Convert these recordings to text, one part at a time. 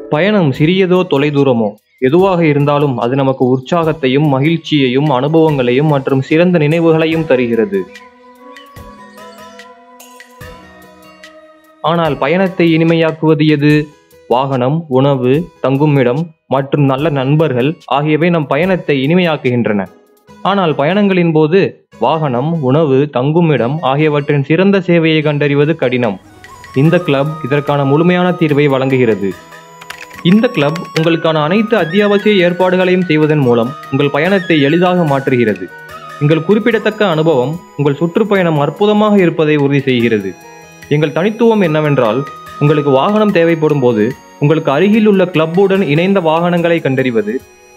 பயணம் சிறியதோ தொலைதூரமோ எதுவாக இருந்தாலும் அது நமக்கு உற்சாகத்தையும் மகிழ்ச்சியையும் அனுபவங்களையும் மற்றும் சிறந்த நினைவுகளையும் தருகிறது ஆனால் பயணத்தை இனிமையாக்குவது எது வாகனம் உணவு தங்குமிடம் மற்றும் நல்ல நண்பர்கள் ஆகியவை நம் பயணத்தை இனிமையாக்குகின்றன ஆனால் பயணங்களின் போது வாகனம் உணவு தங்குமிடம் ஆகியவற்றின் சிறந்த சேவையை கண்டறிவது கடினம் இந்த கிளப் இதற்கான முழுமையான தீர்வை வழங்குகிறது இந்த கிளப் உங்களுக்கான அனைத்து அத்தியாவசிய ஏற்பாடுகளையும் செய்வதன் மூலம் உங்கள் பயணத்தை எளிதாக மாற்றுகிறது எங்கள் குறிப்பிடத்தக்க அனுபவம் உங்கள் சுற்றுப்பயணம் அற்புதமாக இருப்பதை உறுதி செய்கிறது எங்கள் தனித்துவம் என்னவென்றால் உங்களுக்கு வாகனம் தேவைப்படும் போது உங்களுக்கு அருகில் உள்ள கிளப்புடன் இணைந்த வாகனங்களை கண்டறிவது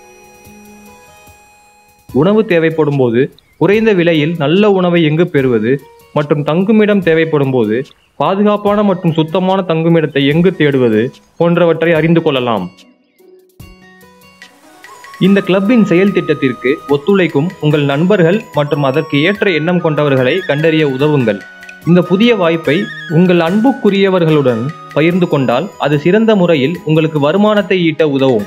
உணவு தேவைப்படும் போது குறைந்த விலையில் நல்ல உணவை எங்கு பெறுவது மற்றும் தங்குமிடம் தேவைப்படும் போது பாதுகாப்பான மற்றும் சுத்தமான தங்குமிடத்தை எங்கு தேடுவது போன்றவற்றை அறிந்து கொள்ளலாம் இந்த கிளப்பின் செயல் திட்டத்திற்கு ஒத்துழைக்கும் உங்கள் நண்பர்கள் மற்றும் அதற்கு ஏற்ற எண்ணம் கொண்டவர்களை கண்டறிய உதவுங்கள் இந்த புதிய வாய்ப்பை உங்கள் அன்புக்குரியவர்களுடன் பகிர்ந்து கொண்டால் அது சிறந்த முறையில் உங்களுக்கு வருமானத்தை ஈட்ட உதவும்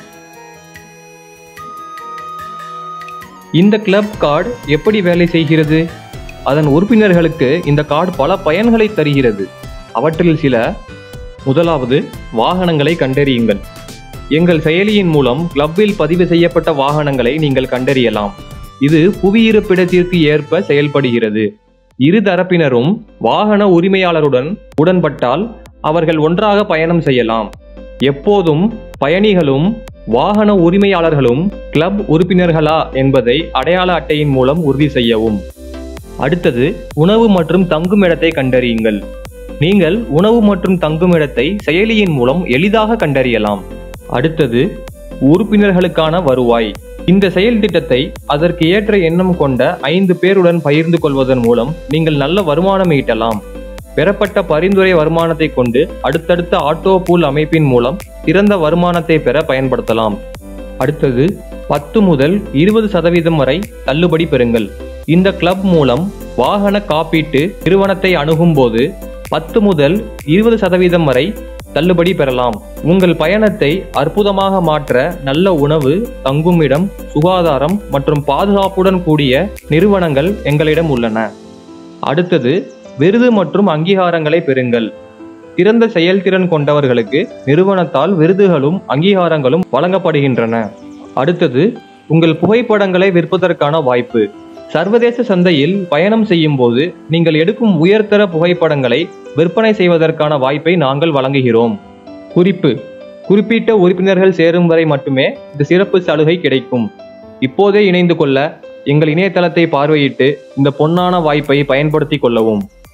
இந்த கிளப் கார்டு எப்படி வேலை செய்கிறது அதன் உறுப்பினர்களுக்கு இந்த கார்டு பல பயன்களை தருகிறது அவற்றில் சில முதலாவது வாகனங்களை கண்டறியுங்கள் எங்கள் செயலியின் மூலம் கிளப்பில் பதிவு செய்யப்பட்ட வாகனங்களை நீங்கள் கண்டறியலாம் இது புவியிருப்பிடத்திற்கு ஏற்ப செயல்படுகிறது இரு தரப்பினரும் வாகன உரிமையாளருடன் உடன்பட்டால் அவர்கள் ஒன்றாக பயணம் செய்யலாம் எப்போதும் பயணிகளும் வாகன உரிமையாளர்களும் கிளப் உறுப்பினர்களா என்பதை அடையாள அட்டையின் மூலம் உறுதி செய்யவும் அடுத்தது உணவு மற்றும் தங்குமிடத்தை கண்டறியுங்கள் நீங்கள் உணவு மற்றும் தங்குமிடத்தை செயலியின் மூலம் எளிதாக கண்டறியலாம் அடுத்தது உறுப்பினர்களுக்கான வருவாய் இந்த செயல் திட்டத்தை அதற்கு ஏற்ற எண்ணம் கொண்ட ஐந்து பேருடன் பகிர்ந்து கொள்வதன் மூலம் நீங்கள் நல்ல வருமானம் ஈட்டலாம் பெறப்பட்ட பரிந்துரை வருமானத்தை கொண்டு அடுத்தடுத்த ஆட்டோ பூல் அமைப்பின் மூலம் சிறந்த வருமானத்தை பெற பயன்படுத்தலாம் அடுத்தது பத்து முதல் இருபது சதவீதம் வரை தள்ளுபடி பெறுங்கள் இந்த கிளப் மூலம் வாகன காப்பீட்டு நிறுவனத்தை அணுகும் போது பத்து முதல் இருபது சதவீதம் வரை தள்ளுபடி பெறலாம் உங்கள் பயணத்தை அற்புதமாக மாற்ற நல்ல உணவு தங்குமிடம் சுகாதாரம் மற்றும் பாதுகாப்புடன் கூடிய நிறுவனங்கள் எங்களிடம் உள்ளன அடுத்தது விருது மற்றும் அங்கீகாரங்களை பெறுங்கள் சிறந்த செயல்திறன் கொண்டவர்களுக்கு நிறுவனத்தால் விருதுகளும் அங்கீகாரங்களும் வழங்கப்படுகின்றன அடுத்தது உங்கள் புகைப்படங்களை விற்பதற்கான வாய்ப்பு சர்வதேச சந்தையில் பயணம் செய்யும் போது நீங்கள் எடுக்கும் உயர்தர புகைப்படங்களை விற்பனை செய்வதற்கான வாய்ப்பை நாங்கள் வழங்குகிறோம் குறிப்பு குறிப்பிட்ட உறுப்பினர்கள் சேரும் வரை மட்டுமே இந்த சிறப்பு சலுகை கிடைக்கும் இப்போதே இணைந்து கொள்ள எங்கள் இணையதளத்தை பார்வையிட்டு இந்த பொன்னான வாய்ப்பை பயன்படுத்திக் கொள்ளவும்